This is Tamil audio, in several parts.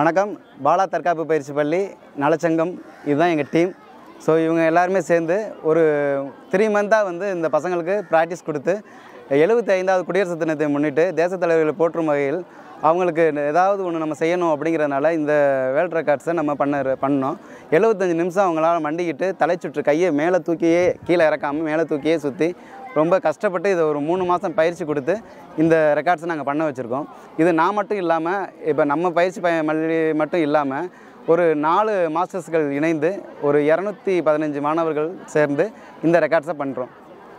வணக்கம் பாலா தற்காப்பு பயிற்சி பள்ளி நலச்சங்கம் இதுதான் எங்கள் டீம் ஸோ இவங்க எல்லாருமே சேர்ந்து ஒரு த்ரீ மந்த்தாக வந்து இந்த பசங்களுக்கு ப்ராக்டிஸ் கொடுத்து எழுபத்தி ஐந்தாவது குடியரசு தினத்தை முன்னிட்டு தேசத் தலைவர்களை போற்றும் வகையில் அவங்களுக்கு ஏதாவது ஒன்று நம்ம செய்யணும் அப்படிங்கிறதுனால இந்த வேர்ல்ட் ரெக்கார்ட்ஸை நம்ம பண்ண பண்ணோம் எழுபத்தஞ்சு நிமிஷம் அவங்களால மண்டிக்கிட்டு தலை சுற்று கையை மேலே தூக்கியே கீழே இறக்காமல் மேலே தூக்கியே சுற்றி ரொம்ப கஷ்டப்பட்டு இதை ஒரு மூணு மாதம் பயிற்சி கொடுத்து இந்த ரெக்கார்ட்ஸை நாங்கள் பண்ண வச்சுருக்கோம் இது நான் மட்டும் இல்லாமல் இப்போ நம்ம பயிற்சி ப மல்லி மட்டும் இல்லாமல் ஒரு நாலு மாஸ்டர்ஸ்கள் இணைந்து ஒரு இரநூத்தி பதினஞ்சு மாணவர்கள் சேர்ந்து இந்த ரெக்கார்ட்ஸை பண்ணுறோம்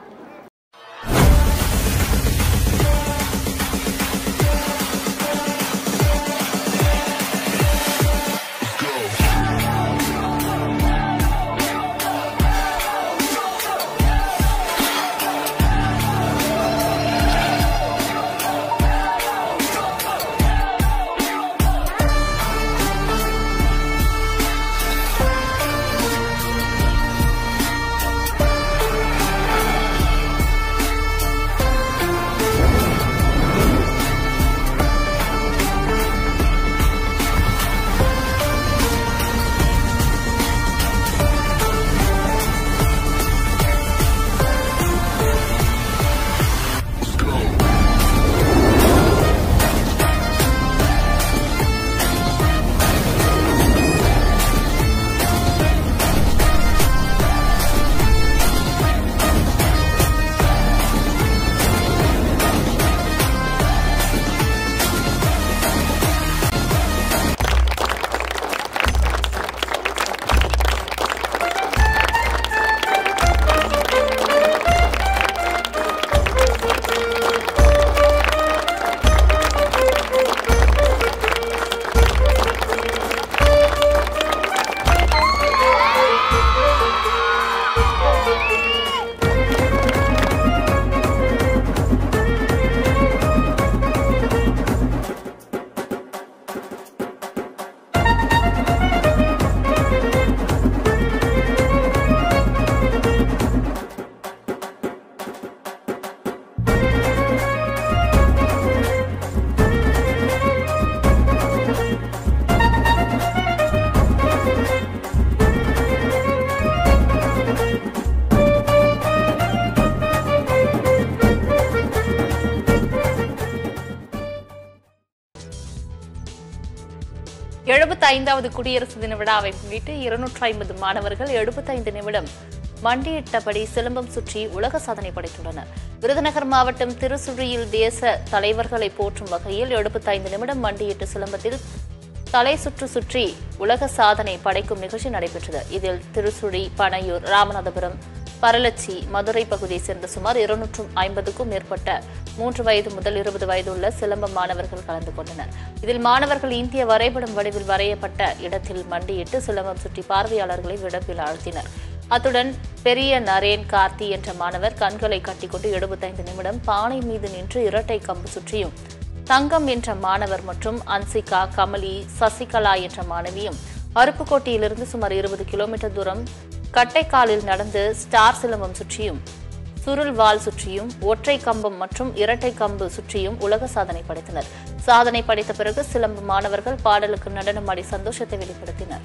எழுபத்தைந்தாவது குடியரசு தின விழாவை முன்னிட்டு இருநூற்றி ஐம்பது மாணவர்கள் எழுபத்தைந்து நிமிடம் மண்டியிட்டபடி சிலம்பம் சுற்றி உலக சாதனை படைத்துள்ளனர் விருதுநகர் மாவட்டம் திருசுழியில் தேச தலைவர்களை போற்றும் வகையில் எழுபத்தைந்து நிமிடம் மண்டியிட்டு சிலம்பத்தில் தலை சுற்று சுற்றி உலக சாதனை படைக்கும் நிகழ்ச்சி நடைபெற்றது இதில் திருசுழி பனையூர் ராமநாதபுரம் பரலச்சி மதுரை பகுதியைச் சேர்ந்த சுமார் இருநூற்றும் ஐம்பதுக்கும் மேற்பட்ட மூன்று வயது முதல் இருபது வயது உள்ள சிலம்ப மாணவர்கள் கலந்து கொண்டனர் இதில் மாணவர்கள் இந்திய வரைபடம் வடிவில் வரையப்பட்ட இடத்தில் மண்டியிட்டு சிலம்பம் சுற்றி பார்வையாளர்களை விடப்பில் ஆழ்த்தினர் அத்துடன் பெரிய நரேன் கார்த்தி என்ற மாணவர் கண்களை கட்டிக்கொண்டு எழுபத்தைந்து நிமிடம் பானை மீது நின்று இரட்டை கம்பு சுற்றியும் தங்கம் என்ற மாணவர் மற்றும் அன்சிகா கமலி சசிகலா என்ற மாணவியும் அருப்புக்கோட்டையிலிருந்து சுமார் இருபது கிலோமீட்டர் தூரம் கட்டைக்காலில் நடந்து ஸ்டார் சிலம்பம் சுற்றியும் சுருள் வால் சுற்றியும் ஒற்றை கம்பம் மற்றும் இரட்டை கம்பு சுற்றியும் உலக சாதனை படைத்தனர் சாதனை படைத்த பிறகு சிலம்பு மாணவர்கள் பாடலுக்கு நடனமாடி சந்தோஷத்தை வெளிப்படுத்தினர்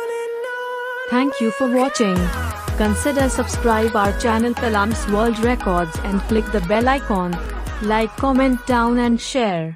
Thank you for watching. Consider subscribe our channel Kalam's World Records and click the bell icon. Like, comment down and share.